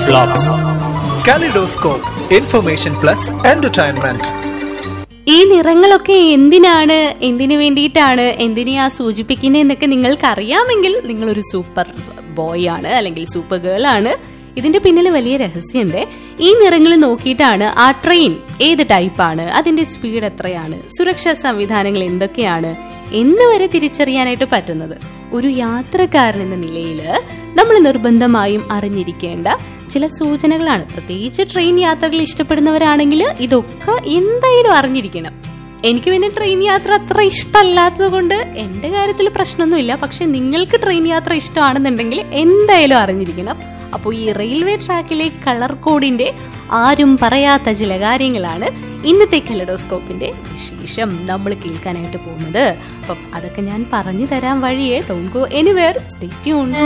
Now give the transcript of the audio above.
flops kaleidoscope information plus entertainment ഈ നിറങ്ങളൊക്കെ എന്തിനാണ് എന്തിനു വേണ്ടിയിട്ടാണ് എന്തിനെയാ സൂചിപ്പിക്കുന്നത് എന്നൊക്കെ നിങ്ങൾക്ക് അറിയാമെങ്കിൽ നിങ്ങളൊരു സൂപ്പർ ബോയ് ആണ് അല്ലെങ്കിൽ സൂപ്പർ ഗേൾ ആണ് ഇതിന്റെ പിന്നിൽ വലിയ രഹസ്യമുണ്ട് ഈ നിറങ്ങൾ നോക്കിയിട്ടാണ് ആ ട്രെയിൻ ഏത് ടൈപ്പാണ് അതിന്റെ സ്പീഡ് എത്രയാണ് സുരക്ഷാ സംവിധാനങ്ങൾ എന്തൊക്കെയാണ് എന്ന് വരെ തിരിച്ചറിയാനായിട്ട് പറ്റുന്നത് ഒരു യാത്രക്കാരൻ എന്ന നിലയിൽ നമ്മൾ നിർബന്ധമായും അറിഞ്ഞിരിക്കേണ്ട ചില സൂചനകളാണ് പ്രത്യേകിച്ച് ട്രെയിൻ യാത്രകൾ ഇഷ്ടപ്പെടുന്നവരാണെങ്കിൽ ഇതൊക്കെ എന്തായാലും അറിഞ്ഞിരിക്കണം എനിക്ക് പിന്നെ ട്രെയിൻ യാത്ര അത്ര ഇഷ്ടമല്ലാത്തത് കൊണ്ട് എന്റെ കാര്യത്തിൽ പ്രശ്നമൊന്നുമില്ല പക്ഷെ നിങ്ങൾക്ക് ട്രെയിൻ യാത്ര ഇഷ്ടമാണെന്നുണ്ടെങ്കിൽ എന്തായാലും അറിഞ്ഞിരിക്കണം അപ്പോൾ ഈ റെയിൽവേ ട്രാക്കിലെ കളർ കോഡിന്റെ ആരും പറയാത്ത ചില കാര്യങ്ങളാണ് ഇന്നത്തെ കലഡോസ്കോപ്പിന്റെ വിശേഷം നമ്മൾ കേൾക്കാനായിട്ട് പോകുന്നത് അപ്പം അതൊക്കെ ഞാൻ പറഞ്ഞു തരാൻ വഴിയേ don't go anywhere stay tune